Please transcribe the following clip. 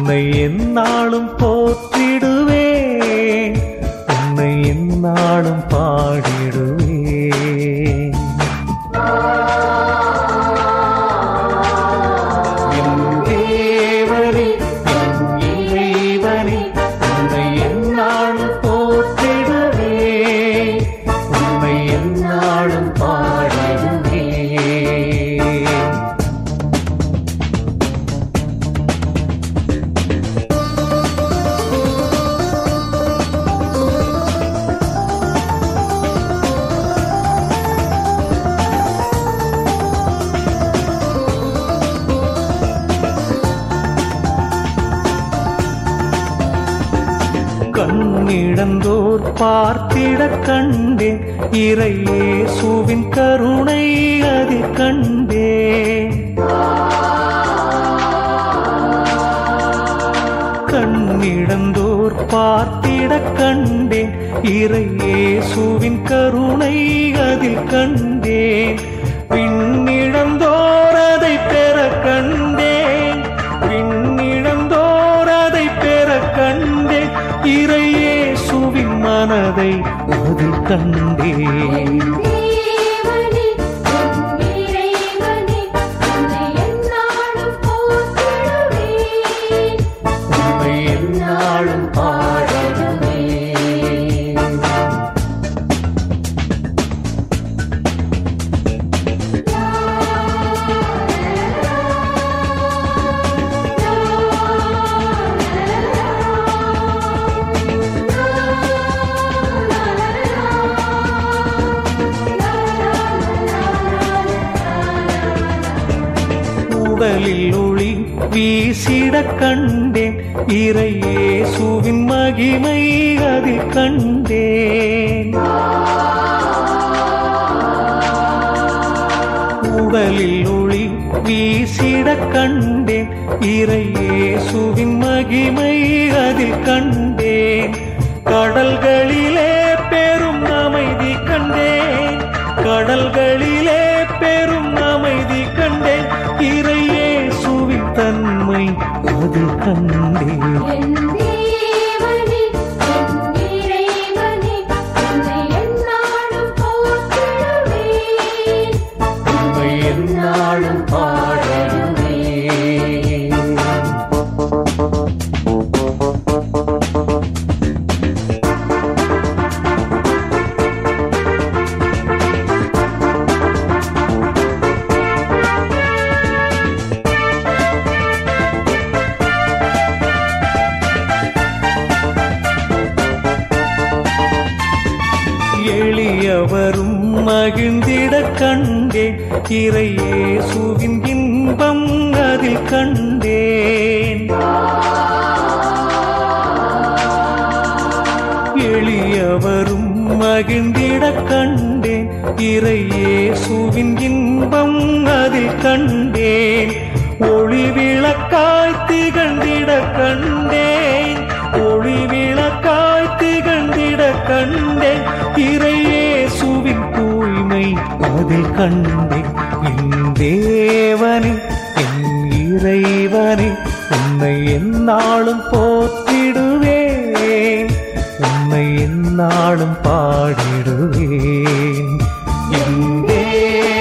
உன்னை எந்நாளும் போற்றிடுவேன் உன்னை எந்நாளும் பாடிடுவேன் என் தேவனே, என் இறைவனே, உன்னை எந்நாளும் போற்றிடுவேன் உன்னை எந்நாளும் பாடிடுவேன் கண்ணிடந்தோர் பார்த்திடக் கண்டேன் இறையேசுவின் கருணை அதில் கண்டேன் கண்ணிடந்தோர் பார்த்திடக் கண்டேன் இறையேசுவின் கருணை அதில் கண்டேன் விண்ணிடந்தோர் அதை பெற கண்டேன் விண்ணிடந்தோர் அதை பெற கண்டேன் இறையேசுவின் மனதை அதில் கண்டேன் தேவனே என் இறைவனே உன்னை எந்நாளும் போற்றிடுவேன் உன்னை எந்நாளும் பாடிடுவேன் உடலில் ஒளி வீசிடக் கண்டேன் இறையேசுவின் மகிமை அதில் கண்டேன் உடலில் ஒளி வீசிடக் கண்டேன் இறையேசுவின் மகிமை அதில் கண்டேன் கடல்களிலே பெரும் அமைதி கண்டேன் கடல்களிலே பெரும் அமைதி கண்டேன் இறையேசுவின் தன்மை அதில் கண்டேன் என் தேவனே என் இறைவனே உன்னை எந்நாளும் போற்றிடுவேன் உன்னை எந்நாளும் பாடிடுவேன் எளியவரும் மகிழ்ந்திடக் கண்டேன் இறையேசுவின் இன்பம் அதில் கண்டேன் எளியவரும் மகிழ்ந்திடக் கண்டேன் இறையேசுவின் இன்பம் அதில் கண்டேன் ஒளி விளக்காய் திகழ்ந்திட கண்டேன் ஒளி விளக்காய் திகழ்ந்திட கண்டேன் இறையேசுவின் தூய்மை அதில் கண்டேன் என் தேவனே என் இறைவனே உன்னை எந்நாளும் போற்றிடுவேன் உன்னை எந்நாளும் பாடிடுவேன் என் தேவனே